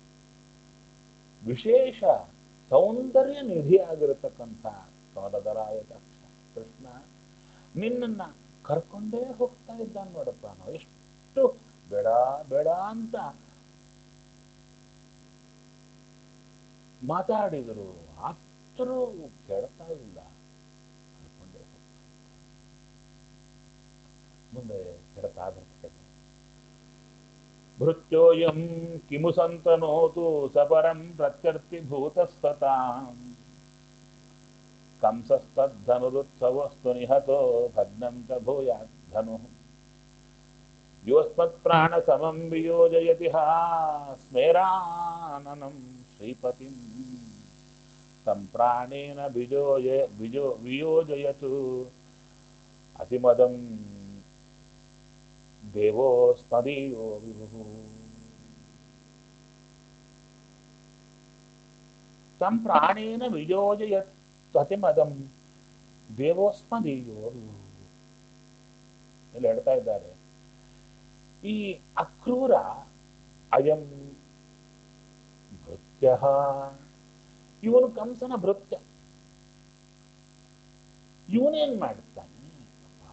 ವಿಶೇಷ ಸೌಂದರ್ಯ ನಿಧಿಯಾಗಿರತಕ್ಕಂಥ ಸೋದರಾಯ ದಕ್ಷ ಕೃಷ್ಣ ನಿನ್ನನ್ನ ಕರ್ಕೊಂಡೇ ಹೋಗ್ತಾ ಇದ್ದಾನೆ ನೋಡಪ್ಪ ನಾವು ಎಷ್ಟು ಬೇಡ ಬೇಡ ಅಂತ ಮಾತಾಡಿದರು ಆದರೂ ಕೇಳ್ತಾ ಇಲ್ಲ ಕರ್ಕೊಂಡೇ ಹೋಗ್ತಾ ಮುಂದೆ ಹೇಳ್ತಾ ಬರ್ತದೆ ಭೃತ್ಯೋಯಂ ಕಿಮು ಸಂತನೋತು ಸಪರಂ ಪ್ರತ್ಯರ್ಥಿ ಭೂತಸ್ತತಾಂ ಕಂಸಸ್ತದ್ಧನುರುತ್ಸವಸ್ತು ನಿಹತೋ ಭಗ್ನಂ ಚ ಭೂಯಾತ್ ಧನು ಯೋಸ್ಮತ್ ಪ್ರಾಣ ಸಮಂ ವಿಯೋಜಯತಿ ಹಾ ಸ್ಮೇರಾನನಂ ಶ್ರೀಪತಿಂ ತಂ ಪ್ರಾಣೇನ ಬಿಜೋಯ ಬಿಜೋ ವಿಯೋಜಯತು ಅತಿಮದಂ ದೇವೋ ಸ್ಮದೀಯೋ ವಿಭು ತಂ ಪ್ರಾಣೇನ ವಿಯೋಜಯತ್ ಅತಿಮದಂ ದೇವೋಸ್ಮದೀಯೋ ವಿಭು ಇಲ್ಲಿ ಹೇಳ್ತಾ ಇದ್ದಾರೆ ಈ ಅಕ್ರೂರ ಅಯಂ ಭೃತ್ಯ ಇವನು ಕಂಸನ ಭೃತ್ಯ ಇವನೇನ್ ಮಾಡ್ತಾನೆ ಅಪ್ಪ.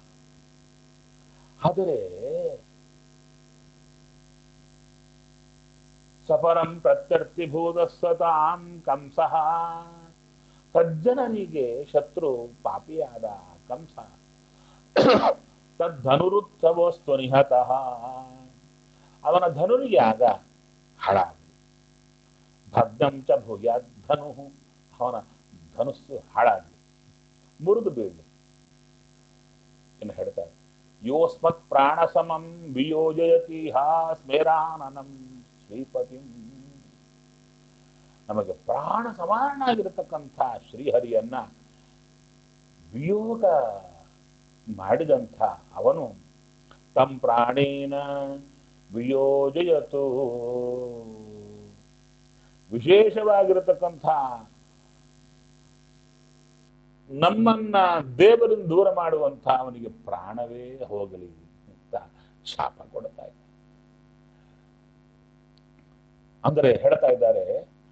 ಆದರೆ ಸಫರಂ ಪ್ರತ್ಯರ್ಥಿಭೂತ ಸತಾಂ ಕಂಸ ಸಜ್ಜನನಿಗೆ ಶತ್ರು ಪಾಪಿಯಾದ ಕಂಸ ತದ್ಧನುರುತ್ಸವಸ್ತು ನಿಹತಃ ಅವನ ಧನುರ್ಯಾಗ ಹಾಳಾಗಲಿ ಭಗ್ನಂ ಚ ಭೂಯಾತ್ ಧನು ಅವನ ಧನುಸ್ಸು ಹಾಳಾಗಲಿ ಮುರಿದು ಬೀಳಲಿ ಇನ್ನು ಹೇಳ್ತಾರೆ ಯೋಸ್ಮತ್ ಪ್ರಾಣ ಸಮಂ ವಿಯೋಜಯತಿ ಹಾ ಸ್ಮೇರಾನನಂ ಶ್ರೀಪತಿಂ ನಮಗೆ ಪ್ರಾಣ ಸಮಾನಾಗಿರತಕ್ಕಂಥ ಶ್ರೀಹರಿಯನ್ನ ವಿಯೋಗ ಮಾಡಿದಂಥ ಅವನು ತಂ ಪ್ರಾಣೇನ ವಿಯೋಜಯತು ವಿಶೇಷವಾಗಿರತಕ್ಕಂಥ ನಮ್ಮನ್ನ ದೇವರಿಂದ ದೂರ ಮಾಡುವಂಥ ಅವನಿಗೆ ಪ್ರಾಣವೇ ಹೋಗಲಿ ಅಂತ ಶಾಪ ಕೊಡ್ತಾ ಇದ್ದಾರೆ ಅಂದರೆ ಹೇಳ್ತಾ ಇದ್ದಾರೆ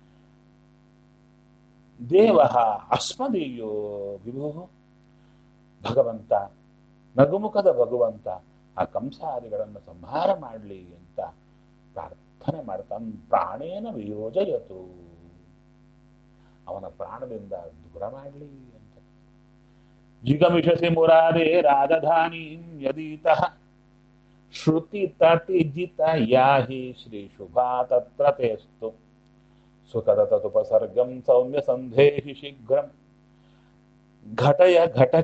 ದೇವ ಅಸ್ಮದೀಯೋ ವಿಭೋ ಭಗವಂತ ನಗುಮುಖದ ಭಗವಂತ ಆ ಕಂಸಾದಿಗಳನ್ನು ಸಂಹಾರ ಮಾಡಲಿ ಅಂತ ಪ್ರಾರ್ಥನೆ ಮಾಡ್ತಾನೆ ಪ್ರಾಣೇನ ವಿಯೋಜಯತು ಅವನ ಪ್ರಾಣದಿಂದ ದೂರ ಮಾಡಲಿ ಅಂತ ಜಿಗಮಿಷಸಿ ಮುರಾರೇ ರಾಜಧಾನಿ ಯದೀತಃ ಶ್ರುತಿ ತಟಿ ಜಿತ ಯಾಹಿ ಶ್ರೀ ಶುಭಾ ತತ್ರ ತೇಸ್ತು ಸುಖದ ತದುಪಸರ್ಗಂ ಸೌಮ್ಯ ಸಂಧೇಹಿ ಶೀಘ್ರಂ ಘಟಯ ಘಟಕ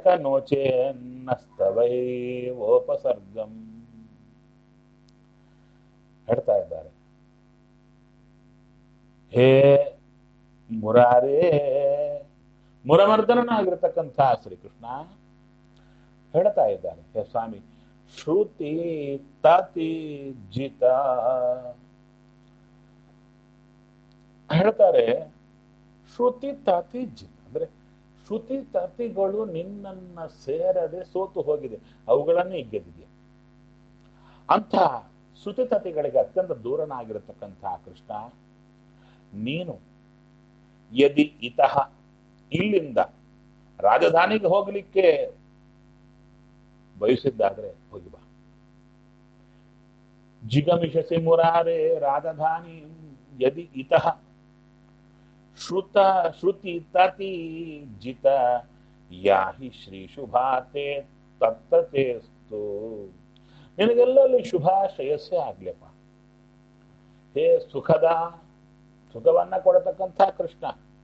ನೋಚೇನ್ನಸ್ತವೈವೋಪಸರ್ಗಂ ಹೇಳ್ತಾ ಇದ್ದಾರೆ ಹೇ ಮುರಾರೇ ಮುರಮರ್ದನನಾಗಿರ್ತಕ್ಕಂಥ ಶ್ರೀಕೃಷ್ಣ ಹೇಳ್ತಾ ಇದ್ದಾರೆ ಹೇ ಸ್ವಾಮಿ ಶ್ರುತಿ ತಾತಿ ಜಿತ ಹೇಳ್ತಾರೆ ಶ್ರುತಿ ತಾತಿ ಜಿತ ಅಂದ್ರೆ ಶ್ರುತಿ ತಾತಿಗಳು ನಿನ್ನನ್ನ ಸೇರದೆ ಸೋತು ಹೋಗಿದೆ ಅವುಗಳನ್ನೇ ಗೆದ್ದಿದೆ ಅಂಥ ಶ್ರುತಿ ತತಿಗಳಿಗೆ ಅತ್ಯಂತ ದೂರನಾಗಿರತಕ್ಕಂಥ ಕೃಷ್ಣ ನೀನು ಯದಿ ಇತಃ ಇಲ್ಲಿಂದ ರಾಜಧಾನಿಗೆ ಹೋಗಲಿಕ್ಕೆ ಬಯಸಿದ್ದಾದ್ರೆ ಹೋಗಿ ಬಾ ಜಿಗಮಿಷಸಿ ಮುರಾರೆ ರಾಜಧಾನಿ ಯದಿ ಇತಃ ಶ್ರುತ ಶ್ರುತಿ ತತಿ ಜಿತ ಯಾಹಿ ಶ್ರೀ ಶುಭಾತೆ ತತ್ತತೇಸ್ತು ನಿನಗೆಲ್ಲಲ್ಲಿ ಶುಭ ಶ್ರೇಯಸ್ಸೇ ಆಗ್ಲಪ್ಪ ಹೇ ಸುಖದ ಸುಖವನ್ನ ಕೊಡತಕ್ಕಂಥ ಕೃಷ್ಣ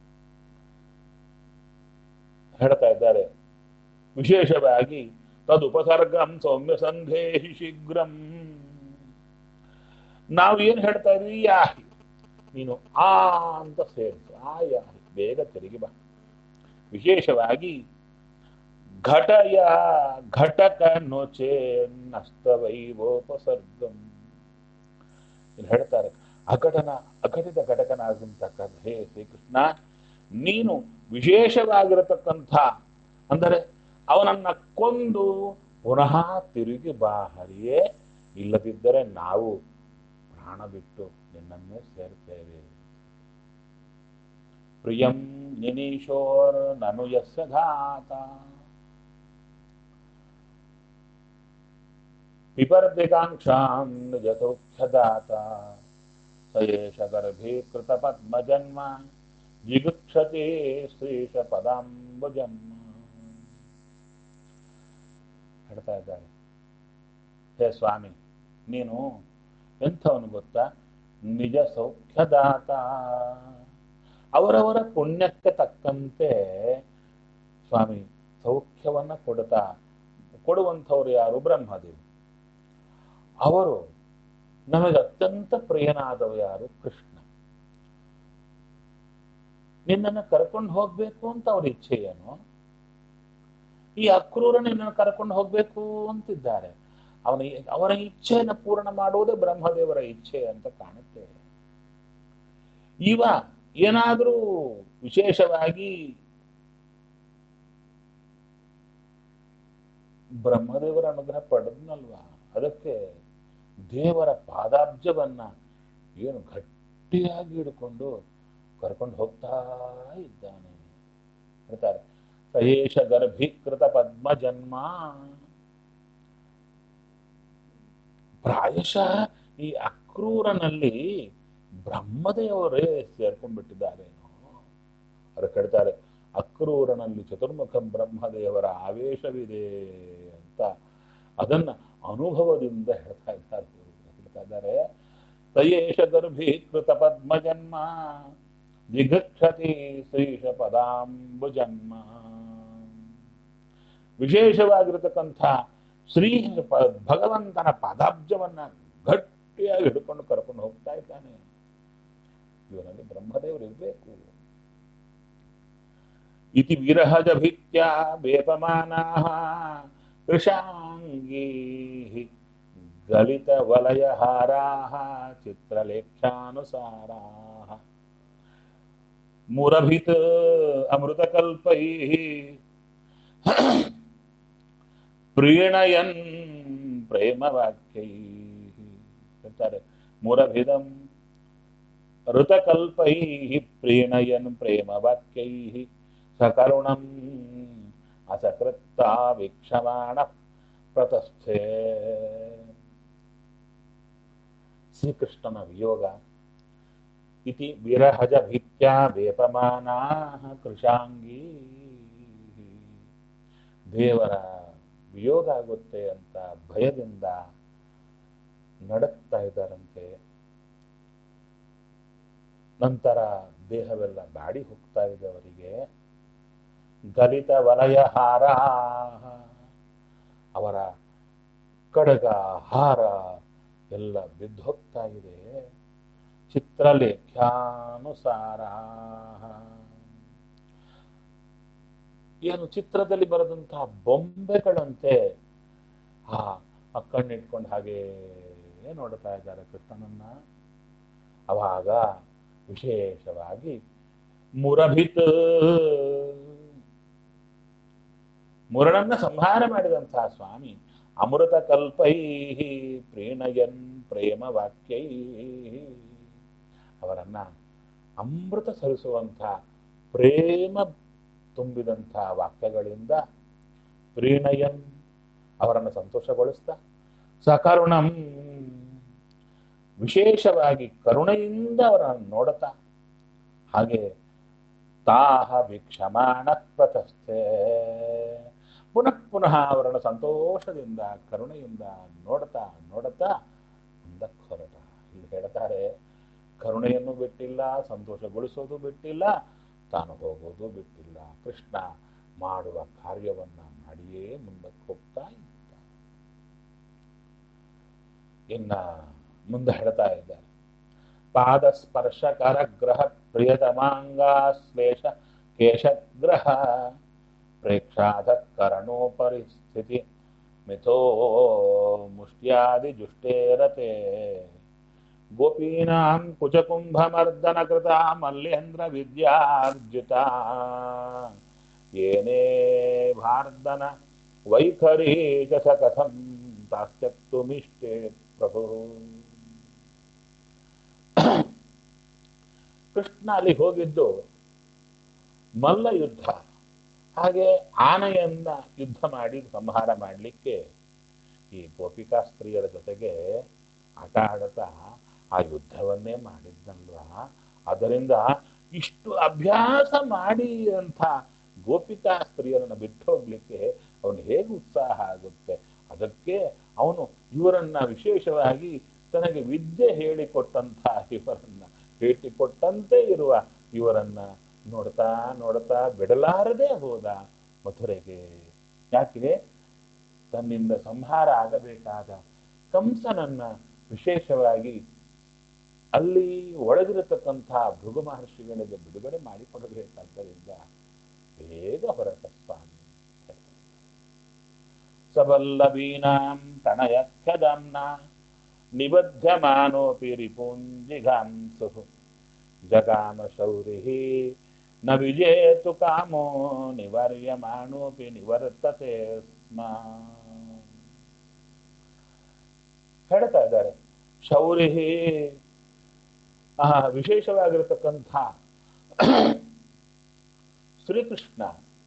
ಹೇಳ್ತಾ ಇದ್ದಾರೆ ವಿಶೇಷವಾಗಿ ತದುಪಸರ್ಗಂ ಸೌಮ್ಯ ಸಂಧೇಹಿ ಶೀಘ್ರಂ ನಾವು ಏನ್ ಹೇಳ್ತಾ ಇದ್ವಿ ಯಾಹಿ ನೀನು ಆ ಅಂತ ಸೇರಿಸು ಆ ಯಾಹಿ ಬೇಗ ತಿರುಗಿ ಬಾ ವಿಶೇಷವಾಗಿ ಘಟಯ ಘಟಕ ನೋಚೆ ನಸ್ತವೈವೋಪಸರ್ಗಂ ಇಲ್ಲಿ ಹೇಳ್ತಾರೆ ಅಘಟನ ಅಘಟಿತ ಘಟಕನಾಗಿರ್ತಕ್ಕಂಥ ಹೇ ಶ್ರೀಕೃಷ್ಣ ನೀನು ವಿಶೇಷವಾಗಿರತಕ್ಕಂಥ ಅಂದರೆ ಅವನನ್ನ ಕೊಂದು ಪುನಃ ತಿರುಗಿ ಬಾ ಹರಿಯೇ ಇಲ್ಲದಿದ್ದರೆ ನಾವು ಪ್ರಾಣ ಬಿಟ್ಟು ನಿನ್ನನ್ನೇ ಸೇರ್ತೇವೆ ಪ್ರಿಯಂ ನಿನೀಶೋರ್ ನನು ಯಸ್ಯ ಘಾತ ವಿಪರ್ದಿಕಾಂಕ್ಷಾಂ ನಿಜಸೌಖ್ಯದಾತ ಸಯೇಷ ಗರ್ಭೀಕೃತ ಪದ್ಮಜನ್ಮ ಜಿಗುಕ್ಷತೆ ಶ್ರೀಶ ಪದಾಂಬುಜನ್ಮ ಹೇಳ್ತಾ ಇದ್ದಾರೆ ಹೇ ಸ್ವಾಮಿ ನೀನು ಎಂಥವನು ಗೊತ್ತಾ ನಿಜ ಸೌಖ್ಯದಾತ ಅವರವರ ಪುಣ್ಯಕ್ಕೆ ತಕ್ಕಂತೆ ಸ್ವಾಮಿ ಸೌಖ್ಯವನ್ನ ಕೊಡ್ತಾ ಕೊಡುವಂಥವ್ರು ಯಾರು ಬ್ರಹ್ಮದೇವ್ ಅವರು ನಮಗೆ ಅತ್ಯಂತ ಪ್ರಿಯನಾದವ ಯಾರು ಕೃಷ್ಣ ನಿನ್ನನ್ನು ಕರ್ಕೊಂಡು ಹೋಗ್ಬೇಕು ಅಂತ ಅವ್ರ ಇಚ್ಛೆ ಏನು ಈ ಅಕ್ರೂರ ನಿನ್ನನ್ನು ಕರ್ಕೊಂಡು ಹೋಗ್ಬೇಕು ಅಂತಿದ್ದಾರೆ ಅವನ ಅವರ ಇಚ್ಛೆಯನ್ನು ಪೂರ್ಣ ಮಾಡುವುದೇ ಬ್ರಹ್ಮದೇವರ ಇಚ್ಛೆ ಅಂತ ಕಾಣುತ್ತೆ ಇವ ಏನಾದರೂ ವಿಶೇಷವಾಗಿ ಬ್ರಹ್ಮದೇವರ ಅನುಗ್ರಹ ಪಡೆದ್ನಲ್ವಾ ಅದಕ್ಕೆ ದೇವರ ಪಾದಾಬ್ಜವನ್ನ ಏನು ಗಟ್ಟಿಯಾಗಿ ಹಿಡ್ಕೊಂಡು ಕರ್ಕೊಂಡು ಹೋಗ್ತಾ ಇದ್ದಾನೆ ಹೇಳ್ತಾರೆ ಸಯೇಷ ಗರ್ಭೀಕೃತ ಪದ್ಮ ಜನ್ಮ ಪ್ರಾಯಶಃ ಈ ಅಕ್ರೂರನಲ್ಲಿ ಬ್ರಹ್ಮದೇವರೇ ಸೇರ್ಕೊಂಡ್ಬಿಟ್ಟಿದ್ದಾರೇನೋ ಅವರು ಕೇಳ್ತಾರೆ ಅಕ್ರೂರನಲ್ಲಿ ಚತುರ್ಮುಖ ಬ್ರಹ್ಮದೇವರ ಆವೇಶವಿದೆ ಅಂತ ಅದನ್ನ ಅನುಭವದಿಂದ ಹೇಳ್ತಾ ಇದ್ದಾರೆ ಹೇಳ್ತಾ ಇದ್ದಾರೆ ಸಯೇಷ ಗರ್ಭೀಕೃತ ಪದ್ಮ ಜನ್ಮ ಜಿಗಕ್ಷತಿ ಶ್ರೀಶ ಪದಾಂಬುಜನ್ಮ ವಿಶೇಷವಾಗಿರತಕ್ಕಂಥ ಶ್ರೀ ಪ- ಭಗವಂತನ ಪಾದಾಬ್ಜವನ್ನ ಗಟ್ಟಿಯಾಗಿ ಹಿಡ್ಕೊಂಡು ಕರ್ಕೊಂಡು ಹೋಗ್ತಾ ಇದ್ದಾನೆ ಇವನಲ್ಲಿ ಬ್ರಹ್ಮದೇವರು ಇರಬೇಕು ಇತಿ ವಿರಹಜ ಭಿತ್ಯ ಬೇಪಮಾನಾ ಕೃಷಾಂಗೀ ಗಲಿತ ವಲಯ ಹಾರಾಹ ಚಿತ್ರಲೇಖ್ಯಾನುಸಾರಾಹ ಮುರಭಿತ್ ಅಮೃತಕಲ್ಪೈ ಪ್ರೀಣಯನ್ ಪ್ರೇಮವಾಕ್ಯೈ ಹೇಳ್ತಾರೆ ಮುರಭಿದಂ ಋತಕಲ್ಪೈ ಪ್ರೀಣಯನ್ ಪ್ರೇಮವಾಕ್ಯೈ ಸಕರುಣಂ ಅಸಕೃತ್ತಾ ವೀಕ್ಷಮಾಣ ಪ್ರತಸ್ಥೆ ಶ್ರೀಕೃಷ್ಣನ ವಿಯೋಗ ಇತಿ ವಿರಹಜ ಭೀತ್ಯಾ ವೇಪಮಾನಾ ಕೃಷಾಂಗೀ ದೇವರ ವಿಯೋಗ ಆಗುತ್ತೆ ಅಂತ ಭಯದಿಂದ ನಡುತ್ತಾ ಇದ್ದಾರಂತೆ ನಂತರ ದೇಹವೆಲ್ಲ ಬಾಡಿ ಹೋಗ್ತಾ ಇದೆ ಅವರಿಗೆ ಗಲಿತ ವಲಯ ಹಾರ ಅವರ ಕಡಗ ಹಾರ ಎಲ್ಲ ಬಿದ್ದು ಹೋಗ್ತಾ ಇದೆ ಚಿತ್ರಲೇಖ್ಯಾನುಸಾರ ಏನು ಚಿತ್ರದಲ್ಲಿ ಬರೆದಂತಹ ಬೊಂಬೆಗಳಂತೆ ಆ ಆ ಕಣ್ಣಿಟ್ಕೊಂಡು ಹಾಗೆ ನೋಡ್ತಾ ಇದ್ದಾರೆ ಕೃಷ್ಣನನ್ನ ಅವಾಗ ವಿಶೇಷವಾಗಿ ಮುರಭಿತ್ ಮುರಳನ್ನ ಸಂಹಾರ ಮಾಡಿದಂತಹ ಸ್ವಾಮಿ ಅಮೃತ ಕಲ್ಪೈ ಪ್ರೇಣಯನ್ ಪ್ರೇಮ ವಾಕ್ಯೈ ಅವರನ್ನ ಅಮೃತ ಸರಿಸುವಂಥ ಪ್ರೇಮ ತುಂಬಿದಂಥ ವಾಕ್ಯಗಳಿಂದ ಪ್ರೀಣಯನ್ ಅವರನ್ನು ಸಂತೋಷಗೊಳಿಸ್ತಾ ಸಕರುಣಂ ವಿಶೇಷವಾಗಿ ಕರುಣೆಯಿಂದ ಅವರನ್ನು ನೋಡುತ್ತಾ ಹಾಗೆ ತಾಹ ಭಿಕ್ಷಮಾಣ ಪ್ರತಸ್ಥೆ ಪುನಃ ಪುನಃ ಅವರನ್ನು ಸಂತೋಷದಿಂದ ಕರುಣೆಯಿಂದ ನೋಡ್ತಾ ನೋಡುತ್ತಾ ಮುಂದಕ್ಕೆ ಹೊರಟ ಇಲ್ಲಿ ಹೇಳ್ತಾರೆ ಕರುಣೆಯನ್ನು ಬಿಟ್ಟಿಲ್ಲ ಸಂತೋಷಗೊಳಿಸೋದು ಬಿಟ್ಟಿಲ್ಲ ತಾನು ಹೋಗೋದು ಬಿಟ್ಟಿಲ್ಲ ಕೃಷ್ಣ ಮಾಡುವ ಕಾರ್ಯವನ್ನ ಮಾಡಿಯೇ ಮುಂದಕ್ಕೆ ಹೋಗ್ತಾ ಇದ್ದ ಇನ್ನ ಮುಂದೆ ಹೇಳ್ತಾ ಇದ್ದಾರೆ ಪಾದ ಸ್ಪರ್ಶ ಕರಗ್ರಹ ಪ್ರಿಯತಮಾಂಗಾಶ್ಲೇಷ ಕೇಶಗ್ರಹ ಪ್ರೇಕ್ಷಾಧ ಕರಣೋಪರಿಸ್ಥಿತಿ ಮಿಥೋ ಮುಷ್ಟ್ಯಾದಿ ಜುಷ್ಟೇರತೆ ಗೋಪೀನಾಂ ಕುಚಕುಂಭಮರ್ದನ ಕೃತ ಮಲ್ಲೇಂದ್ರ ವಿದ್ಯಾರ್ಜಿತ ಏನೇ ಭಾರ್ದನ ವೈಖರಿ ಚ ಸ ಕಥಂ ತಾಸ್ತ್ಯಕ್ತುಮಿಷ್ಟೇ ಪ್ರಭು ಕೃಷ್ಣ ಅಲ್ಲಿ ಹೋಗಿದ್ದು ಮಲ್ಲ ಯುದ್ಧ ಹಾಗೆ ಆನೆಯನ್ನ ಯುದ್ಧ ಮಾಡಿ ಸಂಹಾರ ಮಾಡಲಿಕ್ಕೆ ಈ ಗೋಪಿಕಾ ಸ್ತ್ರೀಯರ ಜೊತೆಗೆ ಆಟ ಆಡುತ್ತಾ ಆ ಯುದ್ಧವನ್ನೇ ಮಾಡಿದ್ನಲ್ವಾ ಅದರಿಂದ ಇಷ್ಟು ಅಭ್ಯಾಸ ಮಾಡಿ ಅಂತ ಗೋಪಿಕಾ ಸ್ತ್ರೀಯರನ್ನ ಬಿಟ್ಟು ಹೋಗ್ಲಿಕ್ಕೆ ಅವನು ಹೇಗೆ ಉತ್ಸಾಹ ಆಗುತ್ತೆ ಅದಕ್ಕೆ ಅವನು ಇವರನ್ನ ವಿಶೇಷವಾಗಿ ತನಗೆ ವಿದ್ಯೆ ಹೇಳಿಕೊಟ್ಟಂತ ಇವರನ್ನ ಹೇಳಿಕೊಟ್ಟಂತೆ ಇರುವ ಇವರನ್ನ ನೋಡ್ತಾ ನೋಡ್ತಾ ಬಿಡಲಾರದೆ ಹೋದ ಮಥುರೆಗೆ ಯಾಕೆ ತನ್ನಿಂದ ಸಂಹಾರ ಆಗಬೇಕಾದ ಕಂಸನನ್ನ ವಿಶೇಷವಾಗಿ ಅಲ್ಲಿ ಒಳಗಿರತಕ್ಕಂಥ ಭೃಗು ಮಹರ್ಷಿಗಳಿಗೆ ಬಿಡುಗಡೆ ಮಾಡಿಕೊಡಬೇಕಾದ್ದರಿಂದ ಬೇಗ ಹೊರಟ ಸ್ವಾಮಿ ಸಬಲ್ಲವೀನಾಂ ಪ್ರಣಯಖ್ಯದಾಂನ ನಿಬಧ್ಯಮಾನೋಪಿ ರಿಪುಂಜಿಘಾಂಸು ಜಗಾಮ ಶೌರಿ ನ ವಿಜೇತು ಕಾಮೋ ನಿವಾರ್ಯಮಾಣೋಪಿ ನಿವರ್ತತೆ ಸ್ಮ ಹೇಳ್ತಾ ಇದ್ದಾರೆ ಶೌರಿ ಆ ವಿಶೇಷವಾಗಿರತಕ್ಕಂಥ ಶ್ರೀಕೃಷ್ಣ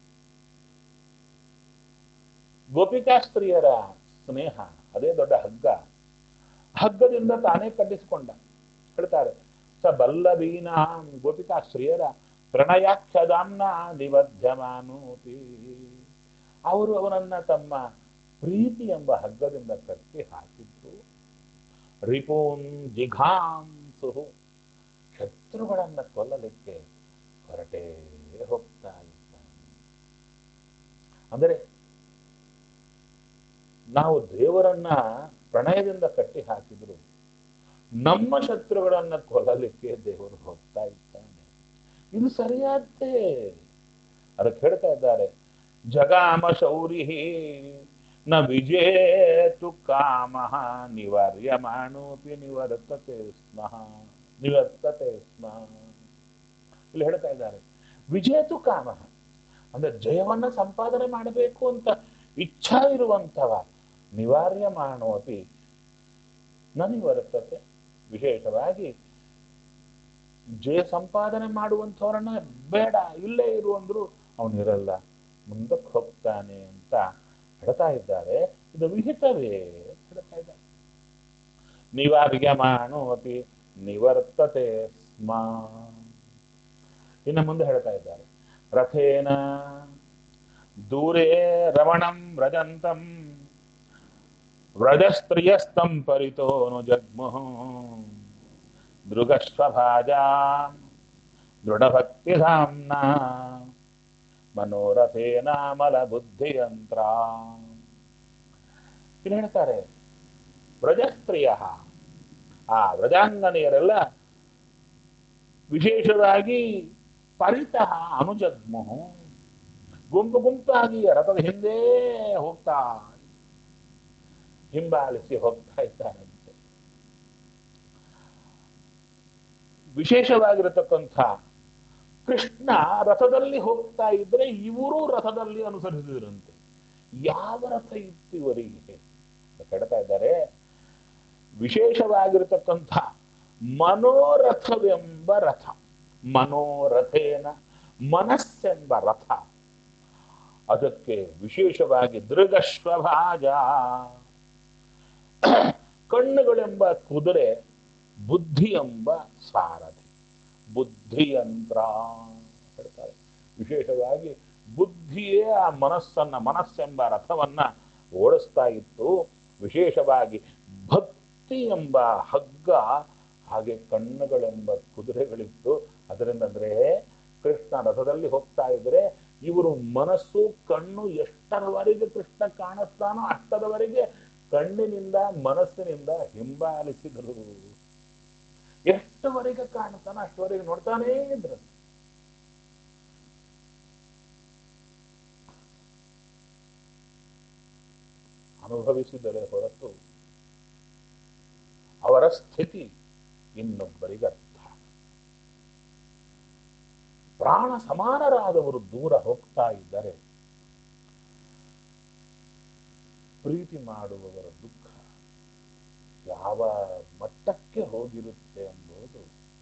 ಗೋಪಿಕಾ ಸ್ತ್ರೀಯರ ಸ್ನೇಹ ಅದೇ ದೊಡ್ಡ ಹಗ್ಗ ಹಗ್ಗದಿಂದ ತಾನೇ ಕಟ್ಟಿಸಿಕೊಂಡ ಹೇಳ್ತಾರೆ ಸ ಬಲ್ಲವೀನ ಗೋಪಿಕಾ ಸ್ತ್ರೀಯರ ಪ್ರಣಯಾಕ್ಷದಾಂನ ನಿಬಧ್ಯಮಾನೋಪಿ ಅವರು ಅವನನ್ನ ತಮ್ಮ ಪ್ರೀತಿ ಎಂಬ ಹಗ್ಗದಿಂದ ಕಟ್ಟಿ ಹಾಕಿದ್ರು ರಿಪೂನ್ ಜಿಘಾಂಸು ಶತ್ರುಗಳನ್ನ ಕೊಲ್ಲಲಿಕ್ಕೆ ಹೊರಟೇ ಹೋಗ್ತಾ ಇದ್ದಾನೆ ಅಂದರೆ ನಾವು ದೇವರನ್ನ ಪ್ರಣಯದಿಂದ ಕಟ್ಟಿ ಹಾಕಿದ್ರು ನಮ್ಮ ಶತ್ರುಗಳನ್ನ ಕೊಲ್ಲಲಿಕ್ಕೆ ದೇವರು ಹೋಗ್ತಾ ಇದ್ದಾನೆ ಇದು ಸರಿಯಾದ್ದೇ ಅದಕ್ಕೆ ಹೇಳ್ತಾ ಇದ್ದಾರೆ ಜಗಾಮ ಶೌರಿ ನ ವಿಜೇತು ಕಾಮ ನಿವಾರ್ಯಮಾಣೋಪಿ ನಿವರ್ತತೆ ಸ್ಮ ನಿವರ್ತತೆ ಸ್ಮ ಇಲ್ಲಿ ಹೇಳ್ತಾ ಇದ್ದಾರೆ ವಿಜೇತು ಕಾಮ ಅಂದ್ರೆ ಜಯವನ್ನ ಸಂಪಾದನೆ ಮಾಡಬೇಕು ಅಂತ ಇಚ್ಛಾ ಇರುವಂತವ ನಿವಾರ್ಯಮಾಣೋಪಿ ನ ನಿವರ್ತತೆ ವಿಶೇಷವಾಗಿ ಜಯ ಸಂಪಾದನೆ ಮಾಡುವಂಥವ್ರನ್ನ ಬೇಡ ಇಲ್ಲೇ ಇರು ಅಂದ್ರು ಅವನಿರಲ್ಲ ಮುಂದಕ್ಕೆ ಹೋಗ್ತಾನೆ ಅಂತ ಹೇಳ್ತಾ ಇದ್ದಾರೆ ಇದು ವಿಹಿತವೇ ಅಂತ ಹೇಳ್ತಾ ಇದ್ದಾರೆ ನಿವಾರ್ಯಮಾಣೋಪಿ ನಿವರ್ತತೆ ಸ್ಮ ಇನ್ನು ಮುಂದೆ ಹೇಳ್ತಾ ಇದ್ದಾರೆ ರಥೇನ ದೂರೇ ರಮಣಂ ವ್ರಜಂತಂ ವ್ರಜಸ್ತ್ರಿಯಸ್ತಂ ಪರಿತೋನು ಜಗ್ಮುಃ ದೃಗಶ್ವಭಾಜಾ ದೃಢಭಕ್ತಿಧಾಮ್ನ ಮನೋರಥೇನಾಮಲ ಬುದ್ಧಿಯಂತ್ರ ಇಲ್ಲಿ ಹೇಳ್ತಾರೆ ವ್ರಜಸ್ತ್ರೀಯ ಆ ವ್ರಜಾಂಗನೆಯರೆಲ್ಲ ವಿಶೇಷವಾಗಿ ಪರಿತಃ ಅನುಜಗ್ಮು ಗುಂಪು ಗುಂಪಾಗಿ ರಥದ ಹಿಂದೆ ಹೋಗ್ತಾ ಹಿಂಬಾಲಿಸಿ ಹೋಗ್ತಾ ಇದ್ದಾರಂತೆ ವಿಶೇಷವಾಗಿರತಕ್ಕಂಥ ಕೃಷ್ಣ ರಥದಲ್ಲಿ ಹೋಗ್ತಾ ಇದ್ರೆ ಇವರು ರಥದಲ್ಲಿ ಅನುಸರಿಸಿದ್ರಂತೆ ಯಾವ ರಥ ಇತ್ತು ಇವರಿಗೆ ಅಂತ ಕೇಳ್ತಾ ಇದ್ದಾರೆ ವಿಶೇಷವಾಗಿರತಕ್ಕಂಥ ಮನೋರಥವೆಂಬ ರಥ ಮನೋರಥೇನ ಮನಸ್ಸೆಂಬ ರಥ ಅದಕ್ಕೆ ವಿಶೇಷವಾಗಿ ದೃಗಶ್ವಭಾಜ ಕಣ್ಣುಗಳೆಂಬ ಕುದುರೆ ಬುದ್ಧಿ ಎಂಬ ಸಾರಥಿ ಬುದ್ಧಿಯಂತ್ರ ಹೇಳ್ತಾರೆ ವಿಶೇಷವಾಗಿ ಬುದ್ಧಿಯೇ ಆ ಮನಸ್ಸನ್ನ ಮನಸ್ಸೆಂಬ ರಥವನ್ನ ಓಡಿಸ್ತಾ ಇತ್ತು ವಿಶೇಷವಾಗಿ ಭಕ್ತಿ ಎಂಬ ಹಗ್ಗ ಹಾಗೆ ಕಣ್ಣುಗಳೆಂಬ ಕುದುರೆಗಳಿತ್ತು ಅದರಿಂದ ಅಂದ್ರೆ ಕೃಷ್ಣ ರಥದಲ್ಲಿ ಹೋಗ್ತಾ ಇದ್ರೆ ಇವರು ಮನಸ್ಸು ಕಣ್ಣು ಎಷ್ಟರವರೆಗೆ ಕೃಷ್ಣ ಕಾಣಿಸ್ತಾನೋ ಅಷ್ಟರವರೆಗೆ ಕಣ್ಣಿನಿಂದ ಮನಸ್ಸಿನಿಂದ ಹಿಂಬಾಲಿಸಿದರು ಎಷ್ಟುವರೆಗೆ ಕಾಣ್ತಾನೋ ಅಷ್ಟುವರೆಗೆ ನೋಡ್ತಾನೇ ಇದ್ರು ಅನುಭವಿಸಿದರೆ ಹೊರತು ಅವರ ಸ್ಥಿತಿ ಇನ್ನೊಬ್ಬರಿಗರ್ಥ ಪ್ರಾಣ ಸಮಾನರಾದವರು ದೂರ ಹೋಗ್ತಾ ಇದ್ದರೆ ಪ್ರೀತಿ ಮಾಡುವವರ ದುಃಖ ಯಾವ ಮಟ್ಟಕ್ಕೆ ಹೋಗಿರುತ್ತೆ ಎಂಬುದು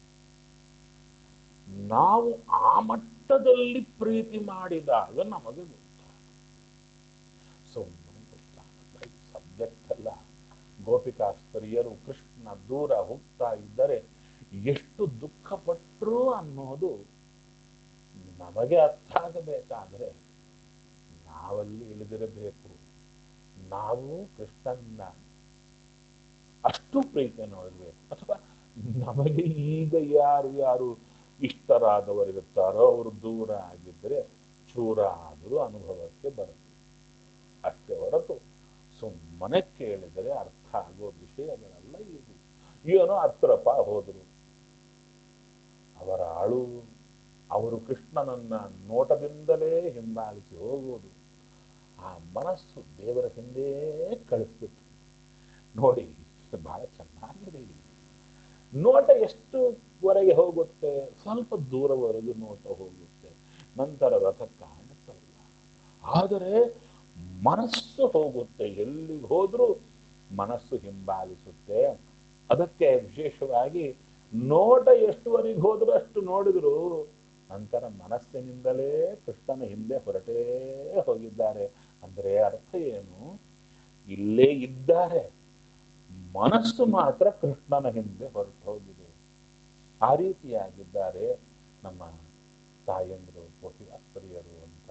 ನಾವು ಆ ಮಟ್ಟದಲ್ಲಿ ಪ್ರೀತಿ ಮಾಡಿದಾಗ ನಮಗೆ ಗೊತ್ತಾಗುತ್ತೆ ಸುಮ್ಮನೆ ಗೊತ್ತಾಗುತ್ತೆ ಸಬ್ಜೆಕ್ಟ್ ಅಲ್ಲ ಗೋಪಿಕಾಸ್ತರಿಯರು ಕೃಷ್ಣ ದೂರ ಹೋಗ್ತಾ ಇದ್ದರೆ ಎಷ್ಟು ದುಃಖ ಪಟ್ಟರು ಅನ್ನೋದು ನಮಗೆ ಅರ್ಥ ಆಗಬೇಕಾದ್ರೆ ನಾವಲ್ಲಿ ಇಳಿದಿರಬೇಕು ನಾವು ಕೃಷ್ಣನ್ನ ಅಷ್ಟು ಪ್ರೀತಿಯನ್ನು ಹೊಂದಬೇಕು ಅಥವಾ ನಮಗೆ ಈಗ ಯಾರು ಯಾರು ಇಷ್ಟರಾದವರಿರುತ್ತಾರೋ ಅವರು ದೂರ ಆಗಿದ್ದರೆ ಚೂರ ಆದರೂ ಅನುಭವಕ್ಕೆ ಬರುತ್ತೆ ಅಷ್ಟೇ ಹೊರತು ಸುಮ್ಮನೆ ಕೇಳಿದರೆ ಅರ್ಥ ಆಗೋ ವಿಷಯಗಳೆಲ್ಲ ಇದು ಏನೋ ಹತ್ರಪ್ಪ ಹೋದ್ರು ಅವರ ಅಳು ಅವರು ಕೃಷ್ಣನನ್ನ ನೋಟದಿಂದಲೇ ಹಿಂಬಾಲಿಸಿ ಹೋಗುವುದು ಆ ಮನಸ್ಸು ದೇವರ ಹಿಂದೆ ಕಳಿಸ್ಬಿಟ್ಟು ನೋಡಿ ಬಹಳ ಚೆನ್ನಾಗಿದೆ ಇಲ್ಲಿ. ನೋಟ ಎಷ್ಟುವರೆಗೆ ಹೋಗುತ್ತೆ ಸ್ವಲ್ಪ ದೂರವರೆಗೂ ನೋಟ ಹೋಗುತ್ತೆ ನಂತರ ರಥ ಕಾಣುತ್ತಲ್ಲ ಆದರೆ ಮನಸ್ಸು ಹೋಗುತ್ತೆ ಎಲ್ಲಿಗೆ ಹೋದ್ರೂ ಮನಸ್ಸು ಹಿಂಬಾಲಿಸುತ್ತೆ ಅದಕ್ಕೆ ವಿಶೇಷವಾಗಿ ನೋಟ ಎಷ್ಟುವರೆಗೆ ಹೋದ್ರು ಅಷ್ಟು ನೋಡಿದ್ರು ನಂತರ ಮನಸ್ಸಿನಿಂದಲೇ ಕೃಷ್ಣನ ಹಿಂದೆ ಹೊರಟೇ ಹೋಗಿದ್ದಾರೆ ಅಂದ್ರೆ ಅರ್ಥ ಏನು ಇಲ್ಲೇ ಇದ್ದಾರೆ ಮನಸ್ಸು ಮಾತ್ರ ಕೃಷ್ಣನ ಹಿಂದೆ ಹೊರಟು ಹೋಗಿದೆ ಆ ರೀತಿಯಾಗಿದ್ದಾರೆ ನಮ್ಮ ತಾಯಂದ್ರು ಸ್ತ್ರೀಯರು ಅಂತ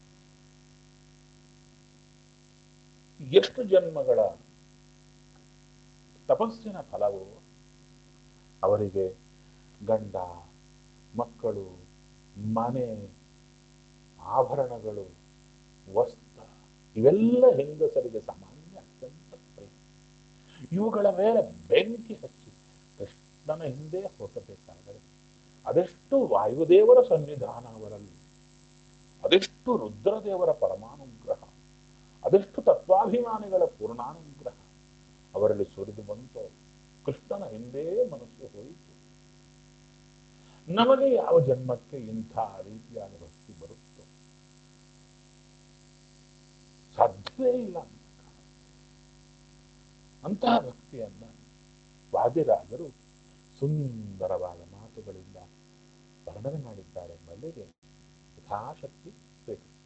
ಎಷ್ಟು ಜನ್ಮಗಳ ತಪಸ್ಸಿನ ಫಲವು ಅವರಿಗೆ ಗಂಡ ಮಕ್ಕಳು ಮನೆ ಆಭರಣಗಳು ವಸ್ತ್ರ ಇವೆಲ್ಲ ಹೆಂಗಸರಿಗೆ ಸಾಮಾನ್ಯ ಅತ್ಯಂತ ಪ್ರಿಯ ಇವುಗಳ ಮೇಲೆ ಬೆಂಕಿ ಹಚ್ಚಿ ಕೃಷ್ಣನ ಹಿಂದೆ ಹೋಗಬೇಕಾದರೆ ಅದೆಷ್ಟು ವಾಯುದೇವರ ಸನ್ನಿಧಾನ ಅವರಲ್ಲಿ ಅದೆಷ್ಟು ರುದ್ರದೇವರ ಪರಮಾನುಗ್ರಹ ಅದೆಷ್ಟು ತತ್ವ ಸ್ವಾಭಿಮಾನಿಗಳ ಪೂರ್ಣಾನುಗ್ರಹ ಅವರಲ್ಲಿ ಸುರಿದು ಬಂತು ಕೃಷ್ಣನ ಹಿಂದೆ ಮನಸ್ಸು ಹೋಯಿತು ನಮಗೆ ಯಾವ ಜನ್ಮಕ್ಕೆ ಇಂಥ ರೀತಿಯಾದ ಭಕ್ತಿ ಬರುತ್ತೋ ಸಾಧ್ಯವೇ ಇಲ್ಲ ಅಂತ ಅಂತಹ ಭಕ್ತಿಯನ್ನ ವಾದಿರಾಜರು ಸುಂದರವಾದ ಮಾತುಗಳಿಂದ ವರ್ಣನೆ ಮಾಡಿದ್ದಾರೆ ಮಲ್ಲಿಗೆ ಯಥಾಶಕ್ತಿ ಸ್ವೀಕರಿಸಿ